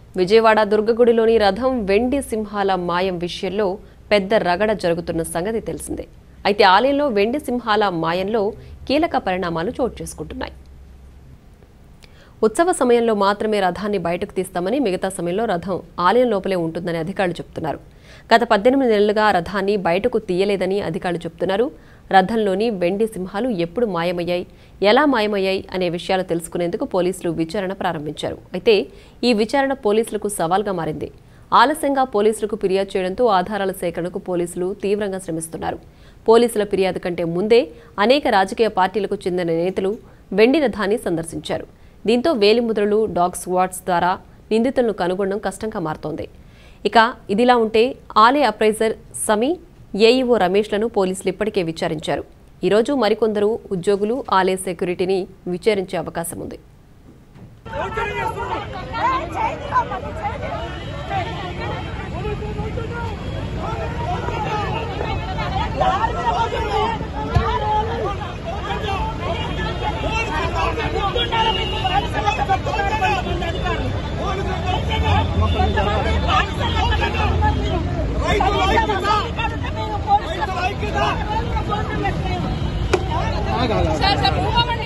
విజయవాడ దుర్గగుడిలోని రథం వెండి సింహాల మాయం విషయంలో పెద్ద రగడ జరుగుతున్న సంగతి తెలిసిందే అయితే ఆలయంలో వెండి సింహాల మాయంలో కీలక పరిణామాలు చోటు చేసుకుంటున్నాయి ఉత్సవ సమయంలో మాత్రమే రథాన్ని బయటకు తీస్తామని మిగతా సమయంలో రథం ఆలయం లోపలే ఉంటుందని అధికారులు చెబుతున్నారు గత పద్దెనిమిది నెలలుగా రథాన్ని బయటకు తీయలేదని అధికారులు చెబుతున్నారు రథంలోని వెండి సింహాలు ఎప్పుడు మాయమయ్యాయి ఎలా మాయమయ్యాయి అనే విషయాలు తెలుసుకునేందుకు పోలీసులు విచారణ ప్రారంభించారు అయితే ఈ విచారణ పోలీసులకు సవాల్గా మారింది ఆలస్యంగా పోలీసులకు ఫిర్యాదు చేయడంతో ఆధారాల సేకరణకు పోలీసులు తీవ్రంగా శ్రమిస్తున్నారు పోలీసుల ఫిర్యాదు కంటే ముందే అనేక రాజకీయ పార్టీలకు చెందిన నేతలు వెండి రథాన్ని సందర్శించారు దీంతో వేలిముద్రలు డాగ్ స్క్వాడ్స్ ద్వారా నిందితులను కనుగొనడం కష్టంగా మారుతోంది ఇక ఇదిలా ఉంటే ఆలయ అప్రైజర్ సమీ ఏఈఓ రమేష్లను పోలీసులు ఇప్పటికే విచారించారు ఈరోజు మరికొందరు ఉద్యోగులు ఆలయ సెక్యూరిటీని విచారించే అవకాశం ఉంది సార్ సార్ మూవ్వండి